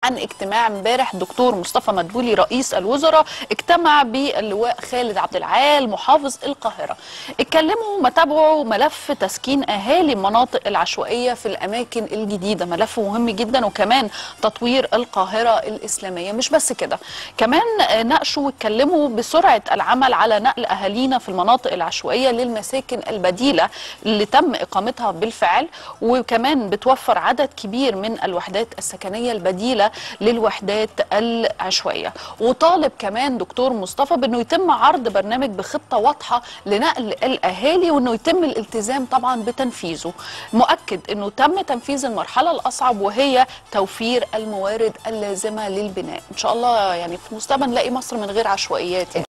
عن اجتماع امبارح دكتور مصطفى مدبولي رئيس الوزراء اجتمع باللواء خالد عبد العال محافظ القاهره اتكلموا ما تابعوا ملف تسكين اهالي المناطق العشوائيه في الاماكن الجديده ملف مهم جدا وكمان تطوير القاهره الاسلاميه مش بس كده كمان ناقشوا واتكلموا بسرعه العمل على نقل اهالينا في المناطق العشوائيه للمساكن البديله اللي تم اقامتها بالفعل وكمان بتوفر عدد كبير من الوحدات السكنيه البديله للوحدات العشوائيه وطالب كمان دكتور مصطفى بانه يتم عرض برنامج بخطه واضحه لنقل الاهالي وانه يتم الالتزام طبعا بتنفيذه مؤكد انه تم تنفيذ المرحله الاصعب وهي توفير الموارد اللازمه للبناء ان شاء الله يعني في المستقبل نلاقي مصر من غير عشوائيات يعني.